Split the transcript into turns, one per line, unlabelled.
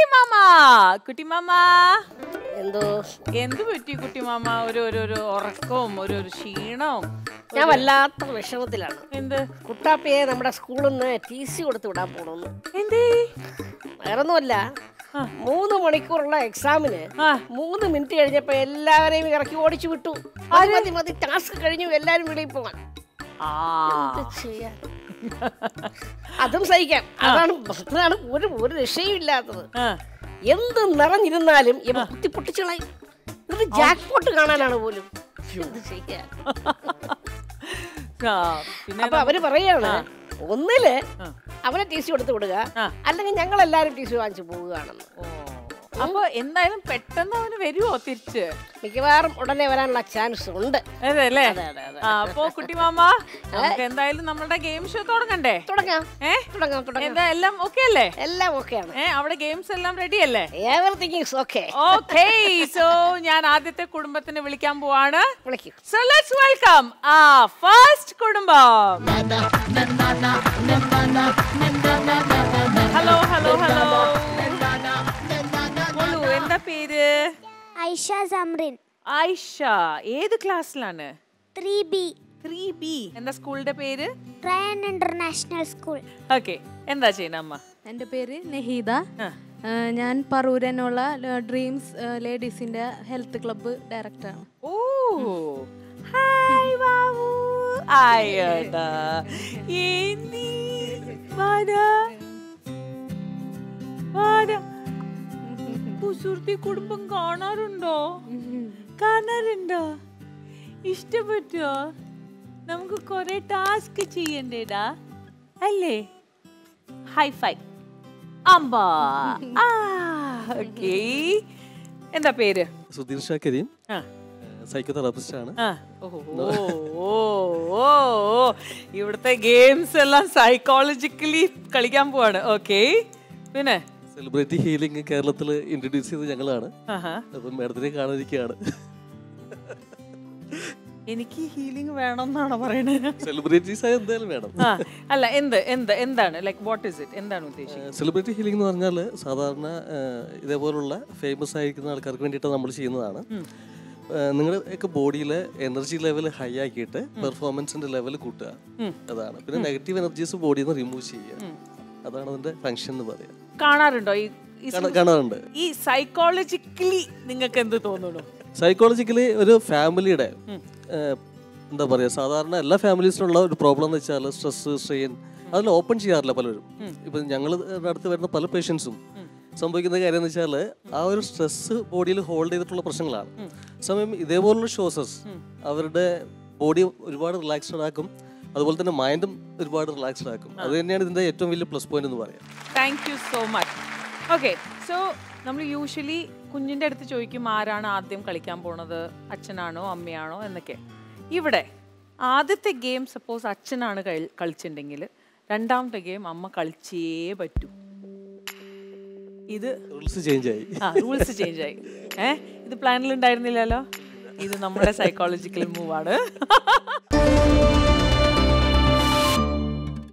കുട്ടിമാമ കുട്ടിമാമ
എന്തോ
എന്ത് പറ്റി കുട്ടിമാമ ഒരു ഒരു ഒരു ഉറക്കവും ഒരു ഒരു ക്ഷീണവും
ഞാൻ വല്ലാത്ത വിഷമത്തിലാണ്
എന്ത്
കുട്ടാപ്പിയെ നമ്മുടെ സ്കൂളിൽ നിന്ന് ടി സി കൊടുത്ത് വിടാൻ പോണെന്ന്
എന്തേ
വേറൊന്നുമല്ല മൂന്ന് മണിക്കൂറുള്ള എക്സാമിന്
ആ.
മൂന്ന് മിനിറ്റ് കഴിഞ്ഞപ്പോ എല്ലാവരെയും ഇറക്കി ഓടിച്ചു വിട്ടു മതി മതി മതി ടാസ്ക് കഴിഞ്ഞു എല്ലാരും വെളിയിൽ പോവാൻ
ആ
എന്ത് ചെയ്യാൻ അതും സഹിക്കാം അതാണ് അതാണ് ഒരു ഒരു രക്ഷയും ഇല്ലാത്തത്
ആ.
എന്ത് നിറഞ്ഞിരുന്നാലും ഇവ കുത്തി പൊട്ടിച്ചളയും ഇത് ജാക്ക് പോട്ട് കാണാനാണ് പോലും എന്ത് ചെയ്യാൻ
ആ, പിന്നെ
അപ്പൊ അവര് പറയാണ് ഒന്നില്
ആ.
അവനെ ടി സി കൊടുത്ത് വിടുക
ആ.
അല്ലെങ്കിൽ ഞങ്ങൾ എല്ലാരും ടി സി വാങ്ങിച്ചു പോവുകയാണെന്ന്
ഓ. അപ്പൊ എന്തായാലും പെട്ടെന്ന് അവന് വരുവോ തിരിച്ച്
മിക്കവാറും ഉടനെ വരാനുള്ള ചാൻസ് ഉണ്ട്
അതെ അല്ലേ
അതെ, അതെ, അതെ.
ആ, അപ്പൊ കുട്ടിമാമ നമുക്ക് എന്തായാലും നമ്മുടെ ഗെയിം ഷോ തുടങ്ങണ്ടേ
തുടങ്ങാം
ഏ
തുടങ്ങാം തുടങ്ങാം
എന്താ എല്ലാം ഓക്കെ അല്ലേ
എല്ലാം ഓക്കെയാണ്
ഏ അവിടെ ഗെയിംസ് എല്ലാം റെഡി അല്ലേ
everything is okay
okay so ഞാൻ ആദ്യത്തെ കുടുംബത്തിനെ വിളിക്കാൻ പോവാണ്
വിളിക്കൂ
സോ ലെറ്റ്സ് വെൽക്കം ആ ഫസ്റ്റ് കുടുംബം ഹലോ ഹലോ ഹലോ മോളു എന്താ പേര്
ഐഷ സംറിൻ
ആയിഷ ഏത് ക്ലാസ്സിലാണ്
ത്രീ ബി
ത്രീ ബി എന്താ സ്കൂളിന്റെ പേര്
ട്രയൻ ഇന്റർനാഷണൽ സ്കൂൾ
ഓക്കെ എന്താ ചെയ്യുന്ന അമ്മ
എൻ്റെ പേര് നെഹീദ
ആ.
ആ, ഞാൻ പറൂരനുള്ള ഡ്രീംസ് ലേഡീസിൻ്റെ ഹെൽത്ത് ക്ലബ്ബ് ഡയറക്ടറാണ്
ഓ ഹായ് ബാബു ആയടാ എന്തി വാടാ വാടാ കുസൃതി കുടുംബം കാണാറുണ്ടോ കാണാറുണ്ടോ ഇഷ്ടപ്പെട്ടോ നമുക്ക് കുറെ ടാസ്ക് ചെയ്യണ്ടേടാ അല്ലേ ഹൈ ഫൈ അമ്പാ ആ ഓക്കേ എന്താ പേര്
സുധീർ ഷാ കരീം
ആ
സൈക്കോ തെറാപ്പിസ്റ്റ് ആണ്
ആ. ഓ, ഓ, ഓ, ഓ, ഓ. ഇവിടുത്തെ ഗെയിംസ് എല്ലാം സൈക്കോളജിക്കലി കളിക്കാൻ പോവാണ് ഓക്കെ പിന്നെ
സെലിബ്രിറ്റി ഹീലിംഗ് കേരളത്തിൽ ഇൻട്രൊഡ്യൂസ് ചെയ്തത് ഞങ്ങളാണ്
ആഹാ.
അപ്പം മാഡത്തിനെ കാണാതിരിക്കുകയാണ്
എനിക്ക് ഹീലിംഗ് വേണം എന്നാണോ പറയണത്
സെലിബ്രിറ്റീസ് ആയ എന്തായാലും വേണം
ആ അല്ല എന്ത് എന്ത് എന്താണ് ലൈക്ക് വാട്ട് ഇസ് ഇറ്റ് എന്താണ് ഉദ്ദേശിക്കുന്നത്
സെലിബ്രിറ്റി ഹീലിംഗ് എന്ന് പറഞ്ഞാൽ സാധാരണ ആ, ഇതേപോലുള്ള ഫേമസ് ആയിരിക്കുന്ന ആൾക്കാർക്ക് വേണ്ടിയിട്ട് നമ്മൾ ചെയ്യുന്നതാണ് നിങ്ങളുടെ ഒക്കെ ബോഡിയിലെ എനർജി ലെവൽ ഹൈ ആക്കിയിട്ട് പെർഫോമൻസിന്റെ ലെവൽ കൂട്ടുക അതാണ് പിന്നെ നെഗറ്റീവ് എനർജീസ് ബോഡിയിൽ നിന്ന് റിമൂവ് ചെയ്യുക അതാണ് അതിന്റെ ഫംഗ്ഷൻ എന്ന് പറയാം
കാണാറുണ്ടോ ഈ ഈ
കാണാ- കാണാറുണ്ട്
ഈ സൈക്കോളജിക്കലി നിങ്ങൾക്ക് എന്ത് തോന്നുന്നു
സൈക്കോളജിക്കലി ഒരു ഫാമിലിയുടെ എന്താ പറയുക സാധാരണ എല്ലാ ഫാമിലീസിനുള്ള ഒരു പ്രോബ്ലം എന്ന് വെച്ചാൽ സ്ട്രെസ് സ്ട്രെയിൻ അതിൽ ഓപ്പൺ ചെയ്യാറില്ല പലരും ഇപ്പം ഞങ്ങൾ അടുത്ത് വരുന്ന പല പേഷ്യൻസും സംഭവിക്കുന്ന കാര്യം എന്ന് വെച്ചാൽ ആ ഒരു സ്ട്രെസ് ബോഡിയിൽ ഹോൾഡ് ചെയ്തിട്ടുള്ള പ്രശ്നങ്ങളാണ് സമയം ഇതേപോലുള്ള ഷോസസ് അവരുടെ ബോഡി ഒരുപാട് റിലാക്സ്ഡ് ആക്കും അതുപോലെ തന്നെ മൈൻഡും ഒരുപാട് റിലാക്സ്ഡ് ആക്കും അത് തന്നെയാണ് ഇതിന്റെ ഏറ്റവും വലിയ പ്ലസ് പോയിന്റ് എന്ന് പറയാം
thank you so much okay so നമ്മൾ യൂഷ്വലി കുഞ്ഞിൻ്റെ അടുത്ത് ചോദിക്കും ആരാണ് ആദ്യം കളിക്കാൻ പോണത് അച്ഛനാണോ അമ്മയാണോ എന്നൊക്കെ ഇവിടെ ആദ്യത്തെ ഗെയിം സപ്പോസ് അച്ഛനാണ് കളി- കളിച്ചിട്ടുണ്ടെങ്കിൽ രണ്ടാമത്തെ ഗെയിം അമ്മ കളിച്ചേ പറ്റൂ ഇത്
റൂൾസ് ചേഞ്ച് ആയി
ആ റൂൾസ് ചേഞ്ച് ആയി ഏ ഇത് പ്ലാനിൽ ഉണ്ടായിരുന്നില്ലല്ലോ ഇത് നമ്മുടെ സൈക്കോളജിക്കൽ മൂവാണ്